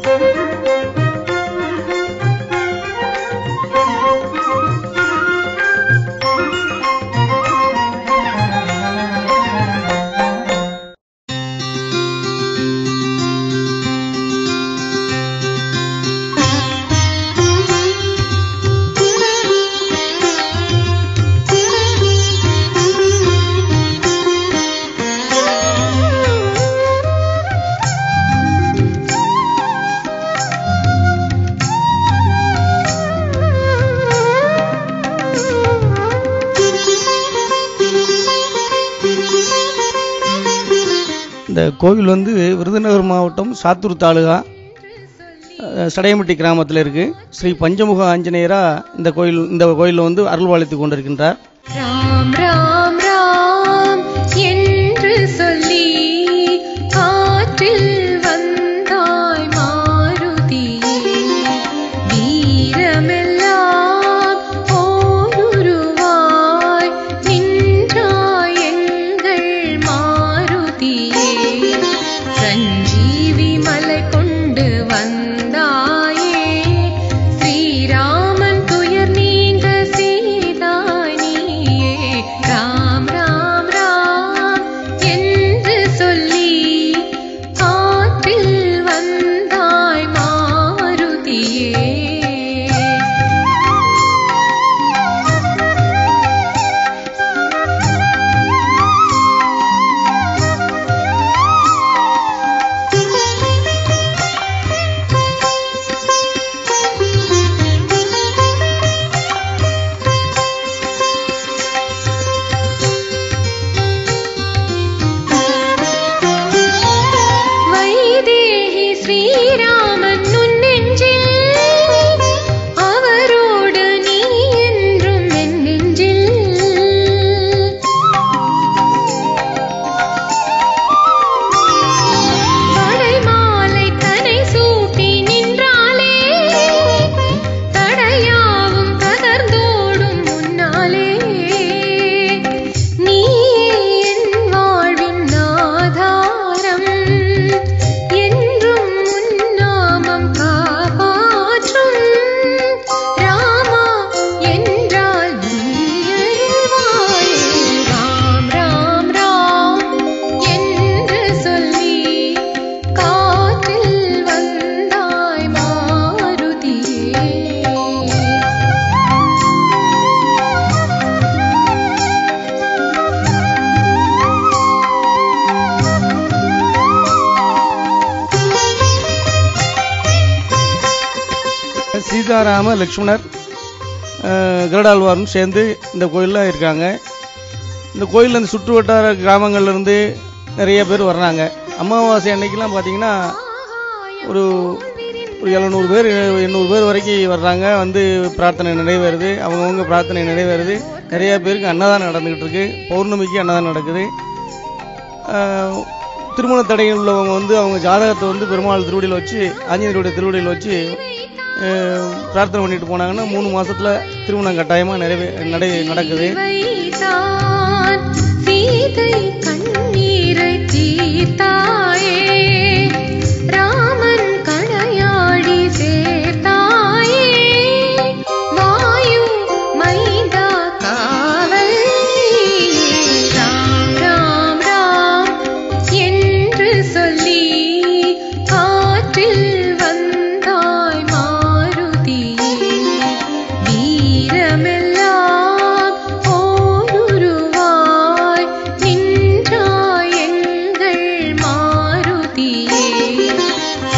இந்த கோவில் வந்து விருதுநகர் மாவட்டம் சாத்தூர் தாலுகா அஹ், சடையம்பட்டி கிராமத்தில் இருக்கு ஸ்ரீ பஞ்சமுக ஆஞ்சநேயரா இந்த கோயில் இந்த கோயிலில் வந்து அருள்வாளித்து கொண்டிருக்கின்றார் ராம் ராம் ராம் என்று சொல்லி காற்றில் வந்தாய் மாருதியே வீரமெல்லாம் ஓருருவாய் நின்றாய் எங்கள் மாருதியே சஞ்சீவி மலை கொண்டு வந்தாயே ஸ்ரீராமன் துயர் நீங்க செய்தாய் நீயே ராம் ராம் ராம் என்று சொல்லி காற்றில் வந்தாய் மாருதியே வைதேகி ஸ்ரீராமன் உன் நெஞ்சில் அவரோடு நீ என்றும் என் நெஞ்சில் படைமாலை தனை சூட்டி நின்றாலே தடையாவும் தகர்ந்தோடும் முன்னாலே நீ என் வாழ்வின் ஆதாரம் என்றும் உன் நாமம் காப்பாற்றும் ராமா என்றால் நீ அறிவாயே ராம் ராம் ராம் என்று சொல்லி காற்றில் வந்தாய் மாருதியே சீதாராம லக்ஷ்மணர் அஹ், கருடாழ்வாரும் சேர்ந்து இந்த கோயிலில் இருக்காங்க இந்த கோயிலில் இந்த சுற்று வட்டார கிராமங்கள்ல இருந்து நிறைய பேர் வர்றாங்க அமாவாசை அன்னைக்கெல்லாம் பார்த்தீங்கன்னா ஒரு ஒரு எழுநூறு பேர் எண்ணூறு பேர் வரைக்கும் வர்றாங்க வந்து பிரார்த்தனை நிறைவேறுது அவங்கவுங்க பிரார்த்தனை நிறைவேறுது நிறைய பேருக்கு அன்னதானம் நடந்துகிட்டு இருக்கு பௌர்ணமிக்கு அன்னதானம் நடக்குது ஆஹ், திருமண தடையில் உள்ளவங்க வந்து அவங்க ஜாதகத்தை வந்து பெருமாள் திருவடியில் வச்சு ஆஞ்சநேயருடைய திருவடியில் வச்சு ஆஹ், பிரார்த்தனை பண்ணிட்டு போனாங்கன்னா மூணு மாசத்துல திருமணம் கட்டாயமா நிறைவே நடை நடக்குது வைத்தான் சீதை கண்ணீரை தீர்த்தாயே ராமன் கடையாடி சேர்த்தாயே வாயு மைந்தா காவல் நீயே. ராம் ராம் ராம் என்று சொல்லி காற்றில் வந்தாய் மாருதியே வீரமெல்லாம் ஓருருவாய் நின்றாய் எங்கள் மாருதியே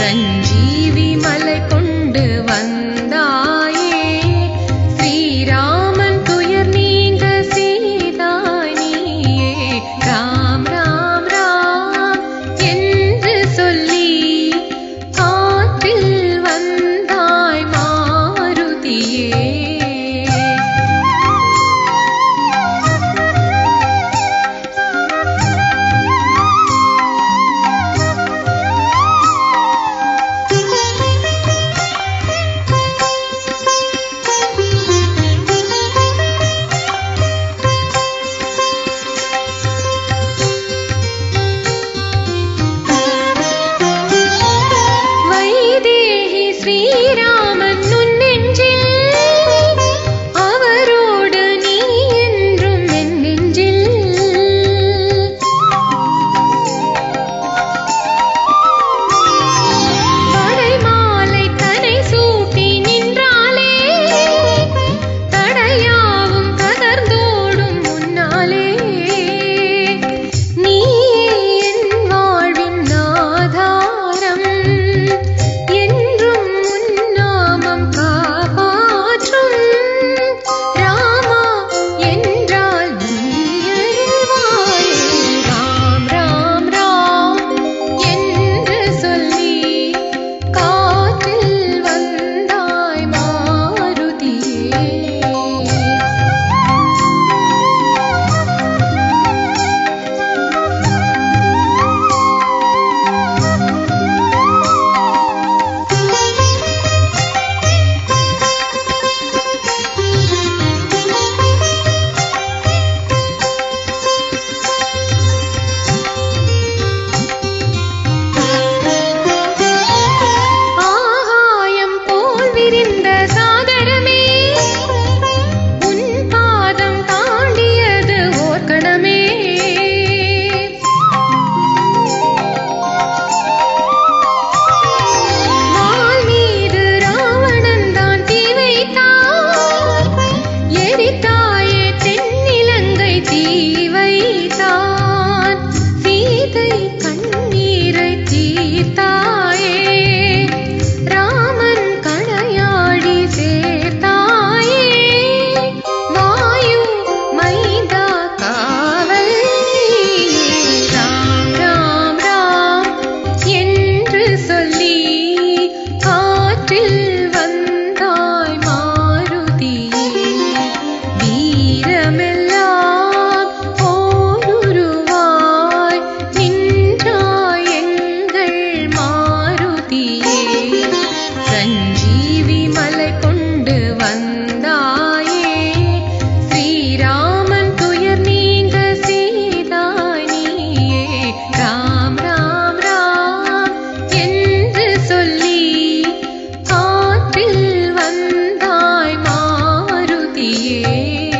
சஞ்சீவி மலை கொண்டு வந்தாயே ஸ்ரீராமன் துயர் நீங்க செய்தாய் நீயே ராம் ராம் ராம் என்று சொல்லி காற்றில் வந்தாய் மாருதியே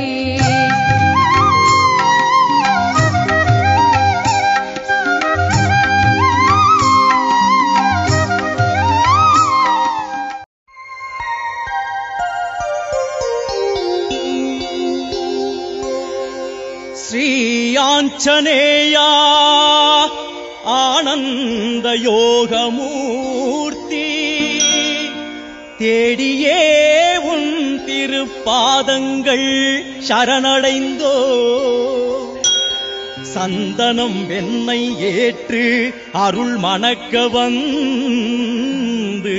ஸ்ரீயாஞ்சனேயா ஆனந்த யோகமூர்த்தி தேடியே உன் திருப்பாதங்கள் சரணடைந்தோ சந்தனம் வெண்ணை ஏற்று அருள் மணக்க வந்து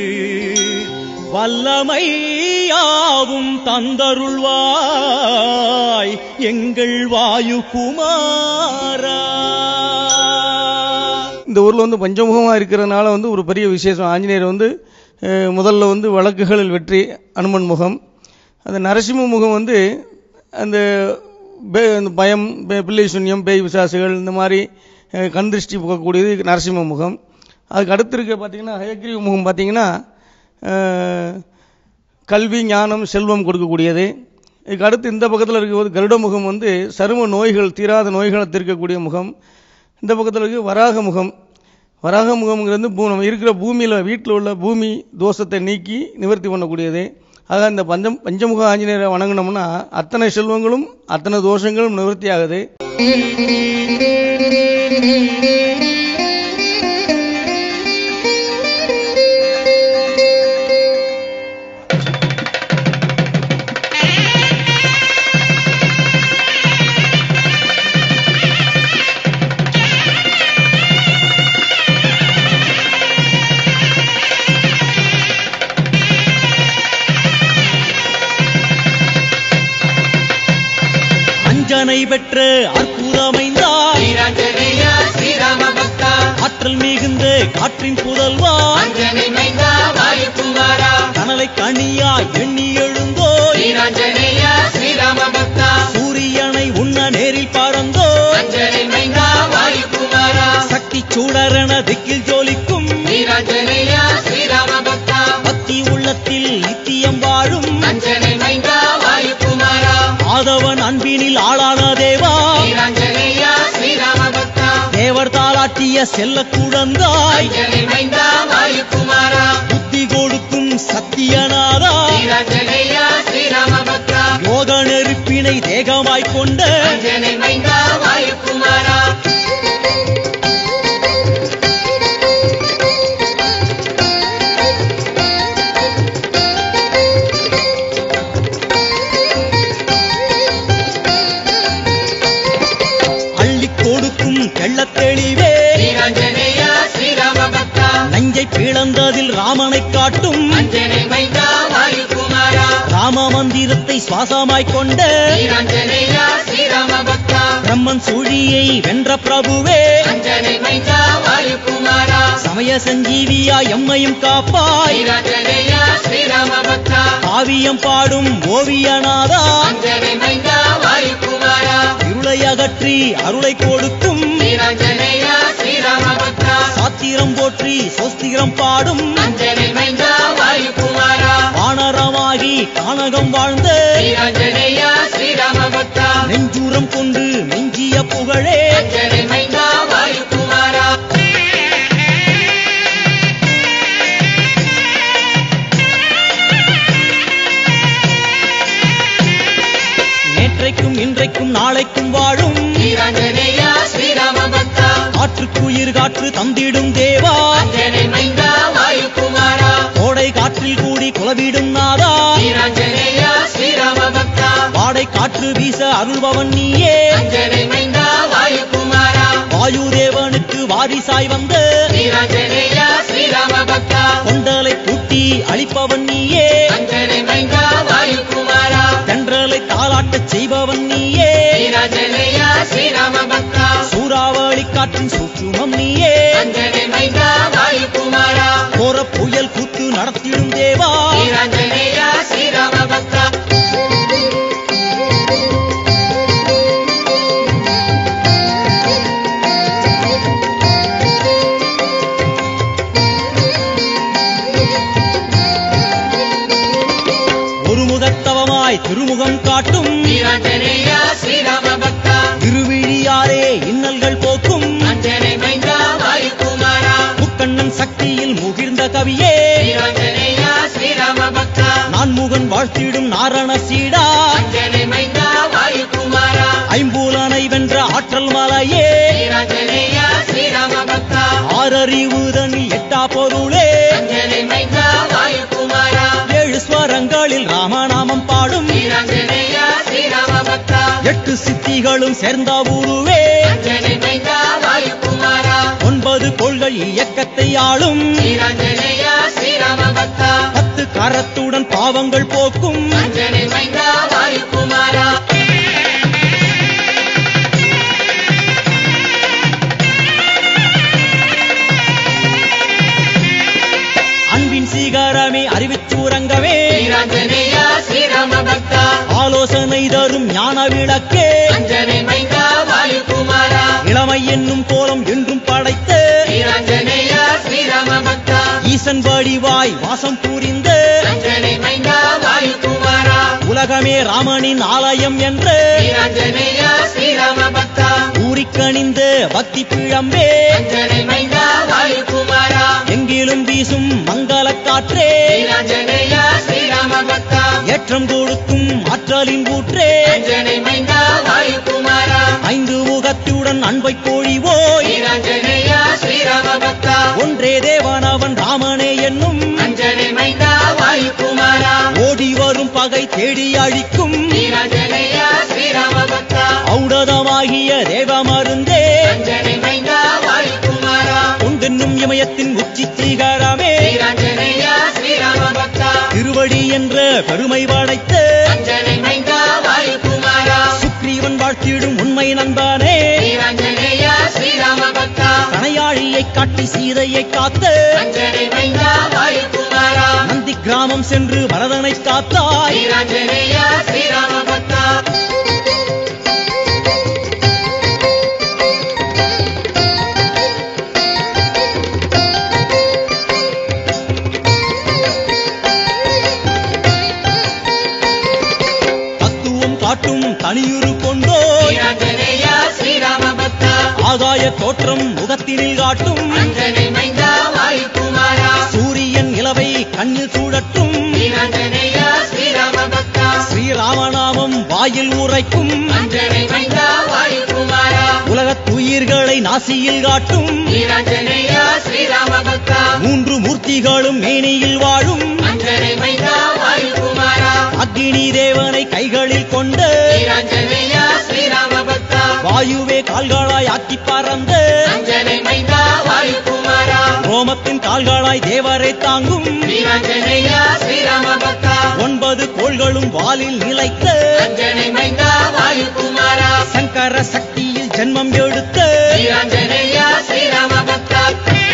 வல்லமையாவும் தந்தருள்வாய் எங்கள் வாயு குமாரா இந்த ஊரில் வந்து பஞ்சமுகமாக இருக்கிறதுனால வந்து ஒரு பெரிய விசேஷம் ஆஞ்சநேயர் வந்து அஹ், முதல்ல வந்து வழக்குகளில் வெற்றி அனுமன் முகம் அந்த நரசிம்ம முகம் வந்து அந்த பே- அந்த பயம் பே- பிள்ளை சுன்யம் பேய் விசாசுகள் இந்த மாதிரி அஹ், கண் திருஷ்டி போகக்கூடியது நரசிம்ம முகம் அதுக்கு அடுத்து இருக்க பார்த்தீங்கன்னா ஹயக்ரீவ முகம் பார்த்தீங்கன்னா அஹ், கல்வி ஞானம் செல்வம் கொடுக்கக்கூடியது இதுக்கு அடுத்து இந்த பக்கத்தில் இருக்கும்போது கருட முகம் வந்து சரும நோய்கள் தீராத நோய்களை தீர்க்கக்கூடிய முகம் இந்த பக்கத்தில் இருக்கு வராக முகம் வராக முகம்ங்கிறது பூ நம்ம இருக்கிற பூமியில் வீட்டில் உள்ள பூமி தோஷத்தை நீக்கி நிவர்த்தி பண்ணக்கூடியது ஆக இந்த பஞ்சம் பஞ்சமுக ஆஞ்சநேயரை வணங்கினோம்னா அத்தனை செல்வங்களும் அத்தனை தோஷங்களும் நிவர்த்தி ஆகுது அஞ்சனை பெற்ற அற்புதமைந்தார் ஸ்ரீராஞ்சனேயா ஸ்ரீராம பக்தா ஆற்றல் மிகுந்த காற்றின் புதல்வா அஞ்சனை மைந்தா வாயுகுமாரா கனலை கனியா எண்ணி எழுந்தோய் ஸ்ரீராஞ்சனேயா ஸ்ரீராம பக்தா சூரியனை உண்ண நேரில் பறந்தோ அஞ்சனை மைந்தா வாயுகுமாரா சக்தி சூடரென திக்கில் ஜோலிக்கும் ஸ்ரீராஞ்சனேயா ஸ்ரீராம பக்தா பக்தி உள்ளத்தில் நித்தியம் வாழும் அஞ்சனை மைந்தா வாயுகுமாரா ஆதவன் அன்பினில் ஆளான தேவா ஸ்ரீராஞ்சனேயா ஸ்ரீராம பக்தா தேவர் தாளாட்டிய செல்ல குழந்தாய் அஞ்சனை மைந்தா வாயுகுமாரா புத்தி கொடுக்கும் சத்தியநாதா ஸ்ரீராஞ்சனேயா ஸ்ரீராம பக்தா யோக நெருப்பினை தேகமாய்க் கொண்ட அஞ்சனை மைந்தா வாயுகுமாரா அள்ளிக் கொடுக்கும் தெள்ளத் தெளிவே ஸ்ரீராஞ்சனேயா ஸ்ரீராம பக்தா நஞ்சை பிளந்ததில் ராமனைக் காட்டும் அஞ்சனை மைந்தா வாயுகுமாரா ராம மந்திரத்தை சுவாசமாய்க் கொண்ட ஸ்ரீராஞ்சனேயா ஸ்ரீராம பக்தா பிரம்மன் சுழியை வென்ற பிரபுவே அஞ்சனை மைந்தா வாயுகுமாரா சமய சஞ்சீவியா எம்மையும் காப்பாய் ஸ்ரீராஞ்சனேயா ஸ்ரீராம பக்தா காவியம் பாடும் ஓவியநாதா அஞ்சனை மைந்தா வாயுகுமாரா இருளை அகற்றி அருளை கொடுக்கும் ஸ்ரீராஞ்சனேயா ஸ்ரீராம பக்தா சாத்திரம் போற்றி சொஸ்திரம் பாடும் அஞ்சனை மைந்தா வாயுகுமாரா வானரமாகி கானகம் வாழ்ந்த ஸ்ரீராஞ்சனேயா ஸ்ரீராம பக்தா நெஞ்சூரம் கொண்டு மிஞ்சிய புகழே அஞ்சனை மைந்தா வாயுகுமாரா நேற்றைக்கும் இன்றைக்கும் நாளைக்கும் வாழும் ஸ்ரீராஞ்சனேயா ஸ்ரீராம பக்தா காற்றுக்குயிர் காற்று தந்திடும் தேவா அஞ்சனை மைந்தா வாயுகுமாரா கோடை காற்றில் கூடி குலவிடும் நாதா ஸ்ரீராஞ்சனேயா ஸ்ரீராம பக்தா வாடை காற்று வீச அருள்பவன் நீயே அஞ்சனை மைந்தா வாயுகுமாரா வாயு தேவனுக்கு வாரிசாய் வந்த ஸ்ரீராஞ்சனேயா ஸ்ரீராம பக்தா கொண்டலை பூட்டி அழிப்பவன் நீயே அஞ்சனை மைந்தா வாயுகுமாரா தென்றலை தாளாட்டச் செய்பவன் நீயே ஸ்ரீராஞ்சனேயா ஸ்ரீராம பக்தா சூறாவளி காற்றின் சுற்றுமம் நீயே அஞ்சனை மைந்தா வாயுகுமாரா கோர புயல் கூத்து நடத்திடும் தேவா வீராஞ்சனேயா ஸ்ரீராம பக்தா ஒரு முகத்தவமாய் திருமுகம் காட்டும் வீராஞ்சனேயா ஸ்ரீராம பக்தா திருவிழியாரே இன்னல்கள் போக்கும் அஞ்சனை மைந்தா வாயுகுமாரா முக்கண்ணன் சக்தியில் முகிர்ந்த கவியே வீராஞ்சனேயா ஸ்ரீராம பக்தா நான் முகன் வாழ்த்திடும் நாரண சீடா அஞ்சனை மைந்தா வாயுகுமாரா ஐம்பூலனை வென்ற ஆற்றல் மலையே வீராஞ்சனேயா ஸ்ரீராம பக்தா ஆறறிவுதனில் எட்டா பொருளே அஞ்சனை மைந்தா வாயுகுமாரா ஏழு ஸ்வரங்களில் ராமநாமம் பாடும் வீராஞ்சனேயா ஸ்ரீராம பக்தா எட்டு சித்திகளும் சேர்ந்த உருவே அஞ்சனை மைந்தா வாயுகுமாரா ஒன்பது கொள்கை இயக்கத்தை ஆளும் வீராஞ்சனேயா ஸ்ரீராம பக்தா பத்து கரத்துடன் பாவங்கள் போக்கும் அஞ்சனை மைந்தா வாயுகுமாரா அன்பின் சீகாரமே அறிவிச்சூரங்கமே வீராஞ்சனேயா ஸ்ரீராம பக்தா ஆலோசனை தரும் ஞான விளக்கே அஞ்சனை மைந்தா வாயுகுமாரா இளமை என்னும் கோலம் என்றும் படைத்த வீராஞ்சனேயா ஸ்ரீராம பக்தா ஈசன் வடிவாய் வாசம் புரிந்த அஞ்சனை மைந்தா வாயுகுமாரா உலகமே ராமனின் ஆலயம் என்ற வீராஞ்சனேயா ஸ்ரீராம பக்தா ஊறிக்கணிந்த பக்தி பிழம்பே அஞ்சனை மைந்தா வாயுகுமாரா எங்கிலும் வீசும் மங்கள காற்றே வீராஞ்சனேயா ஸ்ரீராம பக்தா ஏற்றம் கொடுக்கும் ஆற்றலின் ஊற்றே அஞ்சனை மைந்தா வாயுகுமாரா ஐந்து முகத்துடன் அன்பை பொழிவோய் வீராஞ்சனேயா ஸ்ரீராம பக்தா ஒன்றே தேவனவன் ராமனே என்னும் அஞ்சனை மைந்தா வாயுகுமாரா ஓடி வரும் பகை தேடி அழிக்கும் வீராஞ்சனேயா ஸ்ரீராம பக்தா ஔடதமாகிய தேவ மருந்தே அஞ்சனை மைந்தா வாயுகுமாரா கொண்டென்னும் இமயத்தின் உச்சி சீகரமே வீராஞ்சனேயா ஸ்ரீராம பக்தா திருவடி என்ற பெருமை படைத்த அஞ்சனை மைந்தா வாயுகுமாரா சுக்ரீவன் வாழ்த்திடும் உண்மை நண்பனே வீராஞ்சனேயா ஸ்ரீராம பக்தா கணையாழியை காட்டி சீதையை காத்த அஞ்சனை மைந்தா வாயுகுமாரா நந்தி கிராமம் சென்று பரதனை காத்தாய் வீராஞ்சனேயா ஸ்ரீராம பக்தா தத்துவம் காட்டும் தனியுரு கொண்டோய் வீராஞ்சனேயா ஸ்ரீராம பக்தா ஆகாய தோற்றம் முகத்தினில் காட்டும் அஞ்சனை மைந்தா வாயுகுமாரா சூரியன் இலவை கண்ணில் சூடட்டும் வீராஞ்சனேயா ஸ்ரீராம பக்தா ஸ்ரீராமநாமம் வாயில் உரைக்கும் அஞ்சனை மைந்தா வாயுகுமாரா உலகத்துயிர்களை நாசியில் காட்டும் வீராஞ்சனேயா ஸ்ரீராம பக்தா மூன்று மூர்த்திகளும் மேனியில் வாழும் அஞ்சனை மைந்தா வாயுகுமாரா அக்னி தேவனை கைகளில் கொண்ட வீராஞ்சனேயா ஸ்ரீராம பக்தா வாயுவே கால்களாய் ஆக்கி பறந்த அஞ்சனை மைந்தா வாயுகுமாரா ரோமத்தின் கால்களாய் தேவரை தாங்கும் வீராஞ்சனேயா ஸ்ரீராம பக்தா ஒன்பது கோள்களும் வாலில் நிலைத்த அஞ்சனை மைந்தா வாயுகுமாரா சங்கர சக்தியில் ஜென்மம் எடுத்த வீராஞ்சனேயா ஸ்ரீராம பக்தா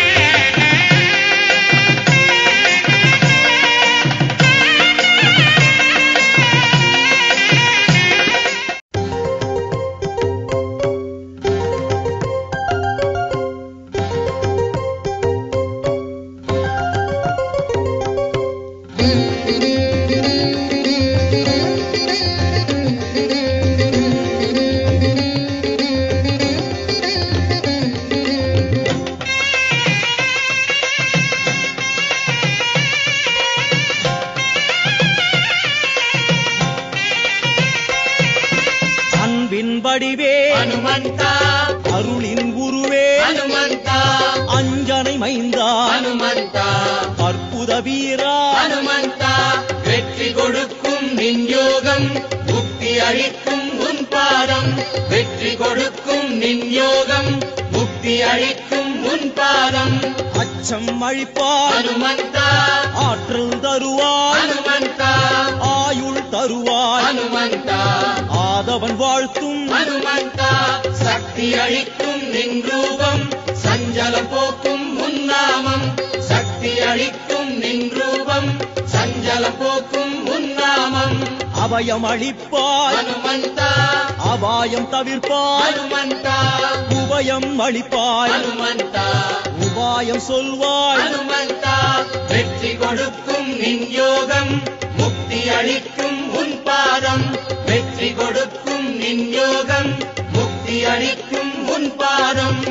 அன்பின் வடிவே ஹனுமந்தா அருளின் குருவே ஹனுமந்தா அஞ்சனை மைந்தா ஹனுமந்தா அற்புத வீரா ஹனுமந்தா வெற்றி கொடுக்கும் நின் யோகம் முக்தி அளிக்கும் உன் பாதம் வெற்றி கொடுக்கும் நின் யோகம் முக்தி அளிக்கும் உன் பாதம் அச்சம் அழிப்பார் ஹனுமந்தா ஆற்றல் தருவாய் ஹனுமந்தா ஆயுள் தருவாய் ஹனுமந்தா ஆதவன் வாழ்த்தும் ஹனுமந்தா சக்தி அளிக்கும் நின் ரூபம் சஞ்சலம் போக்கும் உன் நாமம் சக்தி அளிக்கும் நின் ரூபம் யோகம் சஞ்சலம் போக்கும் உன்னாமம் அபயம் அளிப்பாய் ஹனுமந்தா அபாயம் தவிர்ப்பாய் ஹனுமந்தா உபயம் அளிப்பாய் ஹனுமந்தா உபாயம் சொல்வாய் ஹனுமந்தா வெற்றி கொடுக்கும் நின் யோகம் முக்தி அளிக்கும் உன் பாதம் வெற்றி கொடுக்கும் நின் யோகம் முக்தி அளிக்கும் உன் பாதம்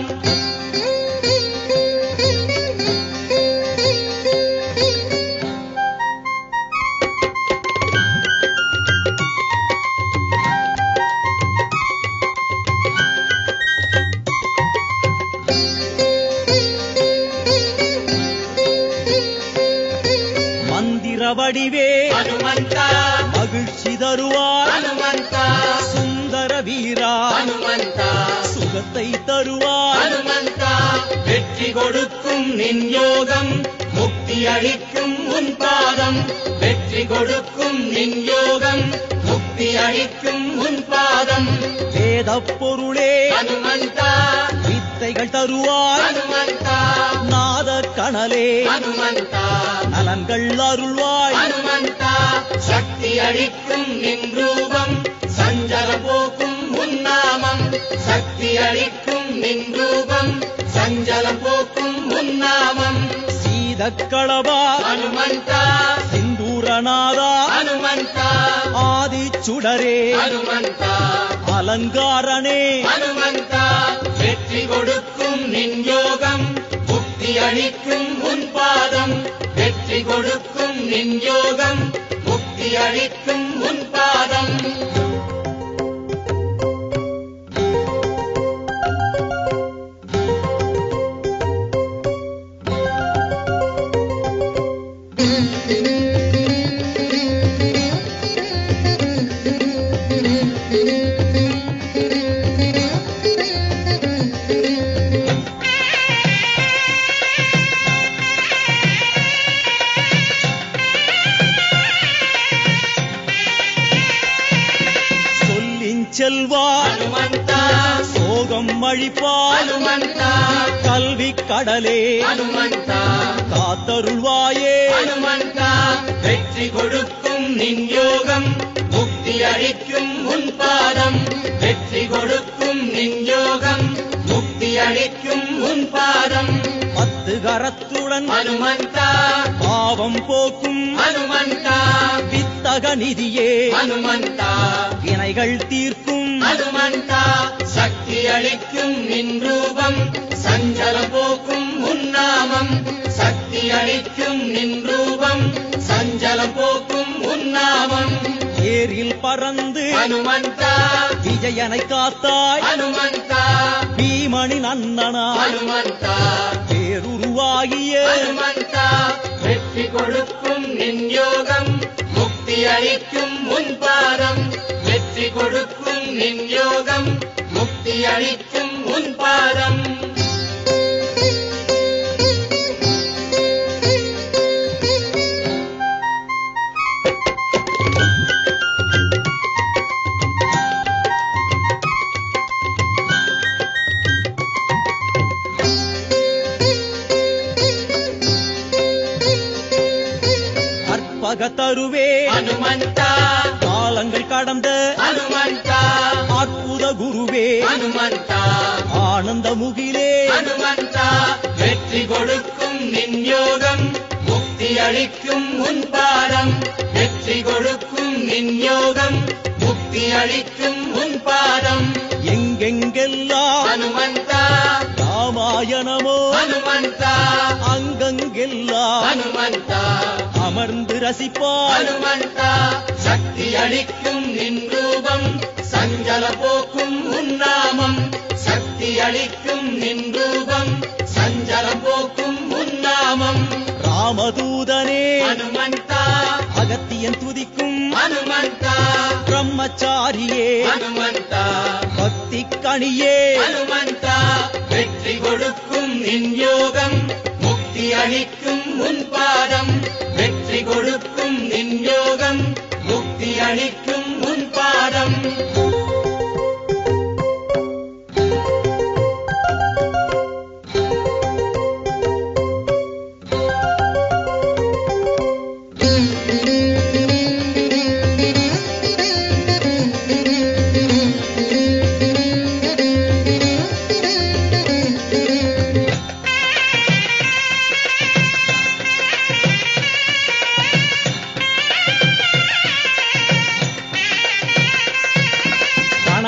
மந்திர வடிவே ஹனுமந்தா மகிழ்ச்சி தருவாய் ஹனுமந்தா சுந்தர வீரா ஹனுமந்தா சுகத்தை தருவாய் ஹனுமந்தா வெற்றி கொடுக்கும் நின் யோகம் முக்தி அளிக்கும் உன் பாதம் வெற்றி கொடுக்கும் நின் யோகம் முக்தி அளிக்கும் உன் பாதம் வேத பொருளே ஹனுமந்தா வித்தைகள் தருவாய் ஹனுமந்தா நாத கணலே ஹனுமந்தா நலன்கள் அருள்வாய் ஹனுமந்தா சக்தி அளிக்கும் நின் ரூபம் சஞ்சல போக்கும் உன்னாமம் சக்தி அளிக்கும் நின் ரூபம் சஞ்சலம் போக்கும் உன்னாமம் சீதக்களவா ஹனுமந்தா சிந்தூரநாதா ஹனுமந்தா ஆதி சுடரே ஹனுமந்தா அலங்காரனே ஹனுமந்தா வெற்றி கொடுக்கும் நின் யோகம் முக்தி அளிக்கும் உன் பாதம் வெற்றி கொடுக்கும் நின் யோகம் முக்தி அளிக்கும் உன் பாதம் சொல்லின் செல்வாய் ஹனுமந்தா சோகம் அழிப்பாய் ஹனுமந்தா கல்வி கடலே ஹனுமந்தா காத்தருள்வாயே ஹனுமந்தா வெற்றி கொடுக்கும் நின் யோகம் முக்தி அளிக்கும் உன் பாதம் வெற்றி கொடுக்கும் நின் யோகம் முக்தி அளிக்கும் உன் பாதம் பத்து கரத்துடன் ஹனுமந்தா பாவம் போக்கும் ஹனுமந்தா வித்தக நிதியே ஹனுமந்தா வினைகள் தீர்க்கும் ஹனுமந்தா சக்தி அளிக்கும் நின் ரூபம் சஞ்சலம் போக்கும் உன்னாமம் சக்தி அளிக்கும் நின் ரூபம் சஞ்சலம் போக்கும் உன்னாமம் ஏரில் பறந்து ஹனுமந்தா விஜயனை காத்தாய் ஹனுமந்தா பீமனின் அண்ணனாய் ஹனுமந்தா பேருருவாகிய ஹனுமந்தா வெற்றி கொடுக்கும் நின் யோகம் முக்தி அளிக்கும் உன் பாதம் வெற்றி கொடுக்கும் நின் யோகம் முக்தி அளிக்கும் உன் பாதம் அற்பக தருவே ஹனுமந்தா காலங்கள் கடந்த ஹனுமந்தா அற்புத குருவே ஹனுமந்தா ஆனந்த முகிலே ஹனுமந்தா வெற்றி கொடுக்கும் நின் யோகம் முக்தி அளிக்கும் உன் பாதம் வெற்றி கொடுக்கும் நின் யோகம் முக்தி அளிக்கும் உன் பாதம் எங்கெங்கெல்லாம் ஹனுமந்தா ராமாயணமோ ஹனுமந்தா அங்கங்கெல்லாம் ஹனுமந்தா அமர்ந்து ரசிப்பாய் ஹனுமந்தா சக்தி அளிக்கும் நின் ரூபம் சஞ்சல போக்கும் உன்னாமம் சக்தி அளிக்கும் நின் ரூபம் சஞ்சலம் போக்கும் உன்னாமம் ராமதூதனே ஹனுமந்தா அகத்தியன் துதிக்கும் ஹனுமந்தா பிரம்மச்சாரியே ஹனுமந்தா பக்தி கணியே ஹனுமந்தா வெற்றி கொடுக்கும் நின் யோகம் முக்தி அளிக்கும் உன் பாதம் வெற்றி கொடுக்கும் நின் யோகம் முக்தி அளிக்கும் உன் பாதம்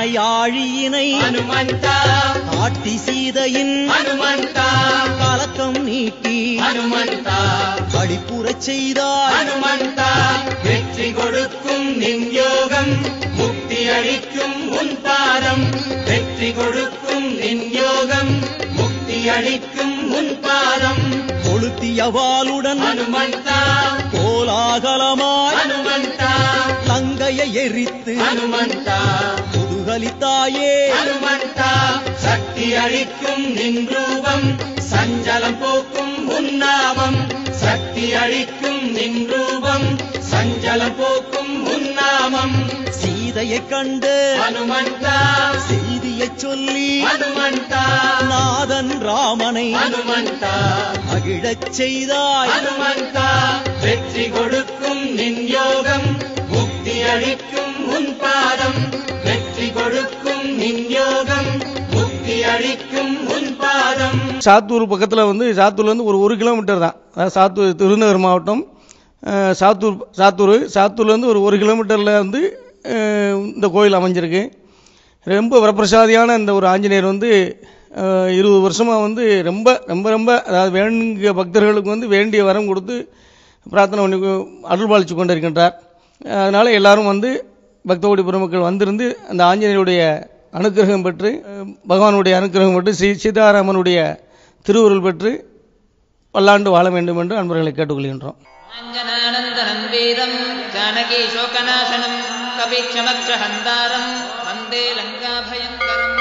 ஆழியினை ஹனுமந்தா காட்டி சீதையின் ஹனுமந்தா கலக்கம் நீக்கி ஹனுமந்தா அடிப்புறச் செய்தாய் ஹனுமந்தா வெற்றி கொடுக்கும் நின் யோகம் முக்தி அளிக்கும் உன் பாதம் வெற்றி கொடுக்கும் நின் யோகம் முக்தி அளிக்கும் உன் பாதம் கொளுத்திய வாளுடன் ஹனுமந்தா கோலாகலமாய் ஹனுமந்தா லங்கையை எரித்து ஹனுமந்தா முதுகலித்தாயே ஹனுமந்தா சக்தி அளிக்கும் நின் ரூபம் சஞ்சலம் போக்கும் உன்னாமம் சக்தி அளிக்கும் நின் ரூபம் சஞ்சலம் போக்கும் உன்னாமம் சீதையைக் கண்டு ஹனுமந்தா செய்தியைச் சொல்லி ஹனுமந்தா நாதன் ராமனை ஹனுமந்தா மகிழச் செய்தாய் ஹனுமந்தா வெற்றி கொடுக்கும் நின் யோகம் முக்தி அளிக்கும் உன் பாதம் வெற்றி கொடுக்கும் நின் யோகம் முக்தி அளிக்கும் உன் பாதம் சாத்தூர் பக்கத்தில் வந்து சாத்தூர்லேருந்து ஒரு ஒரு கிலோமீட்டர் தான் அதாவது சாத்தூர் திருநகர் மாவட்டம் அஹ், சாத்தூர் சாத்தூர் சாத்தூர்லேருந்து ஒரு ஒரு கிலோமீட்டரில் வந்து அஹ், இந்த கோயில் அமைஞ்சிருக்கு ரொம்ப வரப்பிரசாதியான இந்த ஒரு ஆஞ்சநேயர் வந்து அஹ், இருபது வருஷமாக வந்து ரொம்ப ரொம்ப ரொம்ப அதாவது வேண்டிய பக்தர்களுக்கு வந்து வேண்டிய வரம் கொடுத்து பிரார்த்தனை பண்ணி கொ- அருள் பாலிச்சு கொண்டிருக்கின்றார் அதனால் எல்லாரும் வந்து பக்தகோடி பெருமக்கள் வந்திருந்து அந்த ஆஞ்சநேயருடைய அனுக்கிரகம் பெற்று அஹ், பகவானுடைய அனுக்கிரகம் பெற்று ஸ்ரீ சீதாராமனுடைய திருவுருள் பெற்று பல்லாண்டு வாழ வேண்டும் என்று அன்பர்களை கேட்டுக்கொள்கின்றோம் अञ्जनानन्दनं वीरं जानकीशोकनाशनं कपिक्षमक्षहन्तारं वन्दे लङ्काभयङ्करम्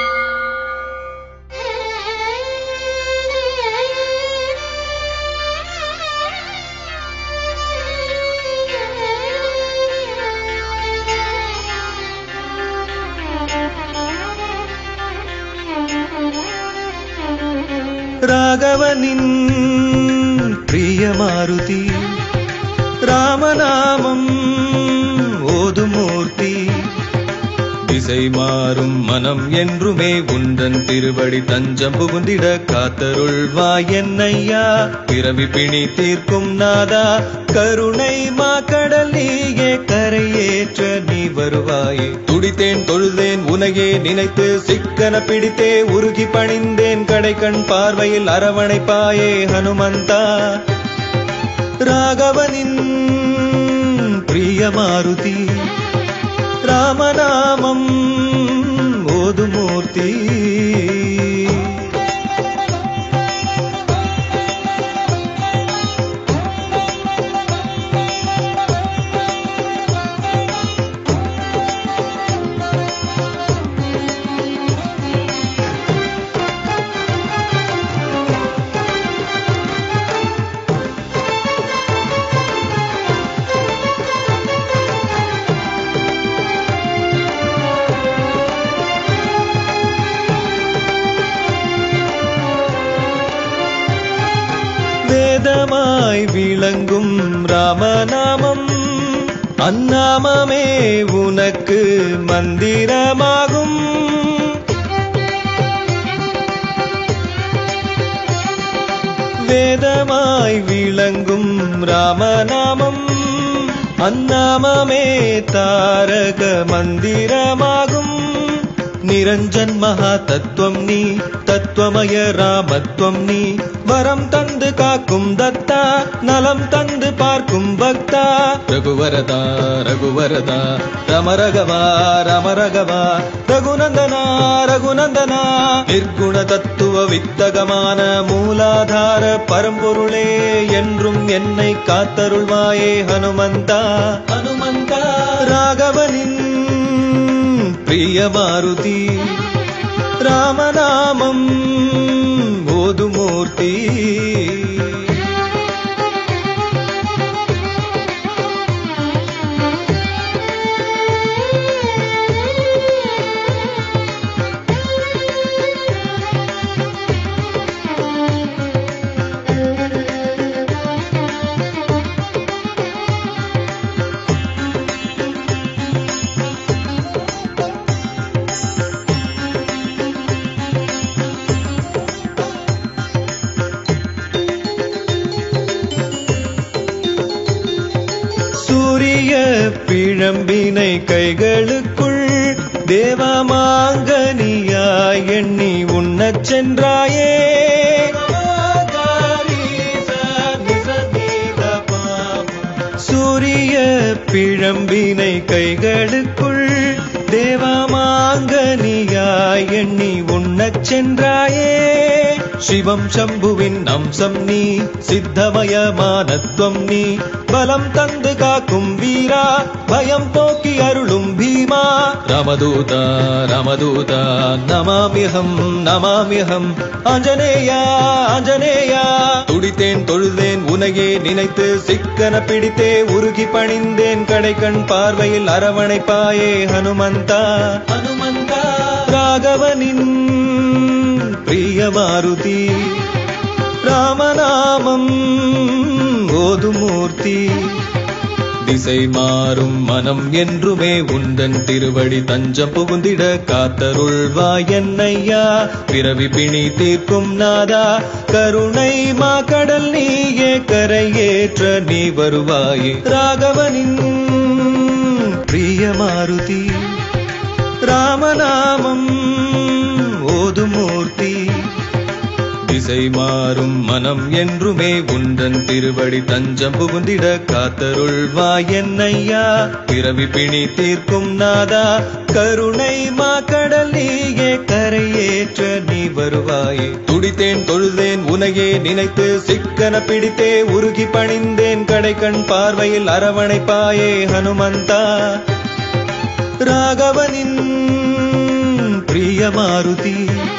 ராகவனின் பிரியமாருதி ராமநாமம் ஓதுமூர்த்தி திசை மாறும் மனம் என்றுமே உந்தன் திருவடி தஞ்சம் புகுந்திட காத்தருள்வாய் என்னையா பிறவி பிணி தீர்க்கும் நாதா கருணை மாக்கடல் நீயே கரையேற்ற நீ வருவாயே துடித்தேன் தொழுதேன் உனையே நினைத்து சிக்கன பிடித்தே உருகி பணிந்தேன் கடைக்கண் பார்வையில் அரவணைப்பாயே ஹனுமந்தா ராகவனின் பிரியமாருதி ராமநாமம் ஓதுமூர்த்தி வேதமாய் விளங்கும் ராமநாமம் அந்நாமமே உனக்கு மந்திரமாகும் வேதமாய் விளங்கும் ராமநாமம் அந்நாமமே தாரக மந்திரமாகும் நிரஞ்சன் மகா தத்துவம் நீ தத்துவமய ராமத்துவம் நீ வரம் தந்து காக்கும் தத்தா நலம் தந்து பார்க்கும் பக்தா ரகுவரதா ரகுவரதா ரமரகவா ரமரகவா ரகுநந்தனா ரகுநந்தனா நிர்குண தத்துவ வித்தகமான மூலாதார பரம்பொருளே என்றும் என்னை காத்தருள்வாயே ஹனுமந்தா ஹனுமந்தா ராகவனின் பிரிய மாருதி ராமநாமம் ஓதுமூர்த்தி சூரிய பிழம்பினை கைகளுக்குள் தேவமாங்கனியாய் எண்ணி உண்ணச் சென்றாயே சூரிய பிழம்பினை கைகளுக்குள் தேவமாங்கனியாய் எண்ணி உண்ணச் சென்றாயே சிவம் சம்புவின் அம்சம் நீ சித்தமயமானத்வம் நீ பலம் தந்து காக்கும் வீரா பயம் போக்கி அருளும் பீமா ரமதூதா ரமதூதா நமாமியகம் நமாமியகம் ஆஞ்சநேயா ஆஞ்சநேயா துடித்தேன் தொழுதேன் உனையே நினைத்து சிக்கன பிடித்தே உருகி பணிந்தேன் கடைக்கண் பார்வையில் அரவணைப்பாயே ஹனுமந்தா ஹனுமந்தா ராகவனின் பிரிய மாருதி ராமநாமம் ஓதுமூர்த்தி திசை மாறும் மனம் என்றுமே உந்தன் திருவடி தஞ்சம் புகுந்திட காத்தருள்வாய் என்னையா பிறவி பிணி தீர்க்கும் நாதா கருணை மா கடல் நீயே கரையேற்ற நீ வருவாயே ராகவனின் பிரிய மாருதி ராமநாமம் ஓதுமூர்த்தி திசை மாறும் மனம் என்றுமே உந்தன் திருவடி தஞ்சம் புகுந்திட காத்தருள்வாய் என்னையா பிறவி பிணி தீர்க்கும் நாதா கருணை மா கடல் நீயே கரையேற்ற நீ வருவாயே துடித்தேன் தொழுதேன் உனையே நினைத்து சிக்கன பிடித்தே உருகி பணிந்தேன் கடைக்கண் பார்வையில் அரவணைப்பாயே ஹனுமந்தா ராகவனின் பிரிய மாருதி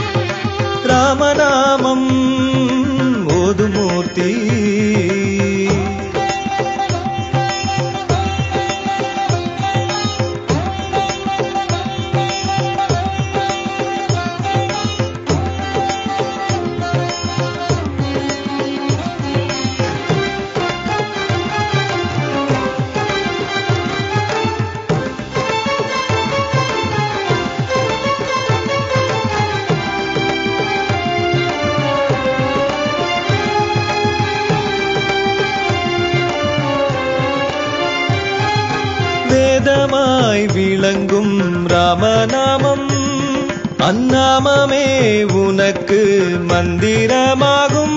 ராமநாமம் ஓதுமூர்த்தி வேதமாய் விளங்கும் ராமநாமம் அந்நாமமே உனக்கு மந்திரமாகும்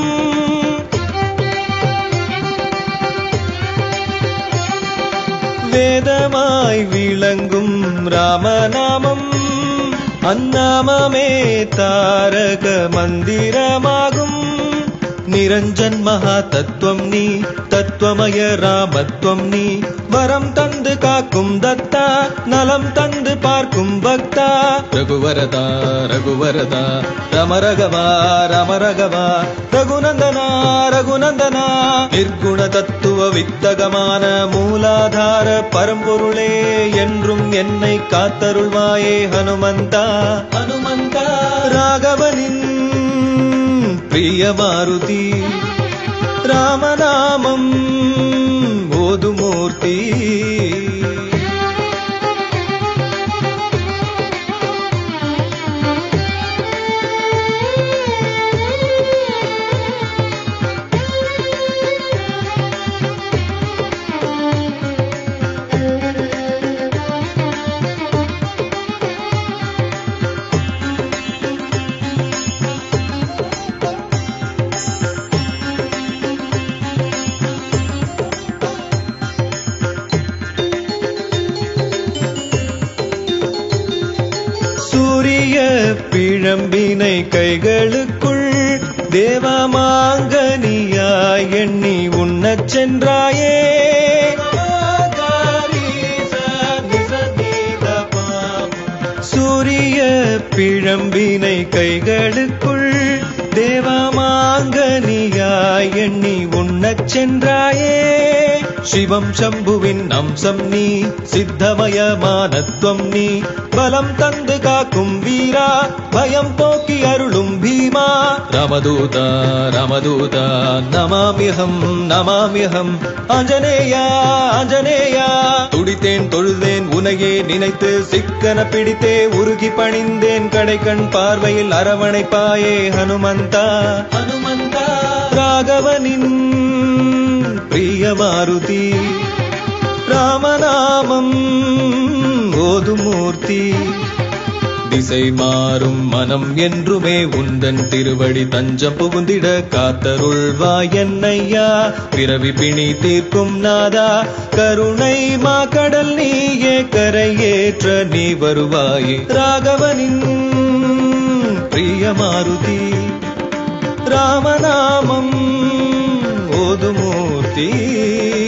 வேதமாய் விளங்கும் ராமநாமம் அந்நாமமே தாரக மந்திரமாகும் நிரஞ்சன் மகா தத்துவம் நீ தத்துவமய ராமத்துவம் நீ வரம் தந்து காக்கும் தத்தா நலம் தந்து பார்க்கும் பக்தா ரகுவரதா ரகுவரதா ரமரகவா ரமரகவா ரகுநந்தனா ரகுநந்தனா நிர்குண தத்துவ வித்தகமான மூலாதார பரம்பொருளே என்றும் என்னை காத்தருள்வாயே ஹனுமந்தா ஹனுமந்தா ராகவனின் பிரிய மாருதி ராமநாமம் ஓதுமூர்த்தி சூரிய பிழம்பினை கைகளுக்குள் தேவமாங்கனியாய் எண்ணி உண்ணச் சென்றாயே சூரிய பிழம்பினை கைகளுக்குள் தேவமாங்கனியாய் எண்ணி உண்ணச் சென்றாயே சிவம் சம்புவின் அம்சம் நீ சித்தமயமானத்வம் நீ பலம் தந்து காக்கும் வீரா பயம் போக்கி அருளும் பீமா ரமதூதா ரமதூதா நமாமியகம் நமாமியகம் ஆஞ்சநேயா ஆஞ்சநேயா துடித்தேன் தொழுதேன் உனையே நினைத்து சிக்கன பிடித்தே உருகி பணிந்தேன் கடைக்கண் பார்வையில் அரவணைப்பாயே ஹனுமந்தா ஹனுமந்தா ராகவனின் பிரிய மாருதி ராமநாமம் ஓதுமூர்த்தி திசை மாறும் மனம் என்றுமே உந்தன் திருவடி தஞ்சம் புகுந்திட காத்தருள்வாய் என்னையா பிறவி பிணி தீர்க்கும் நாதா கருணை மா கடல் நீயே கரையேற்ற நீ வருவாயே ராகவனின் பிரியமாருதி ராமநாமம் ஓதுமூர்த்தி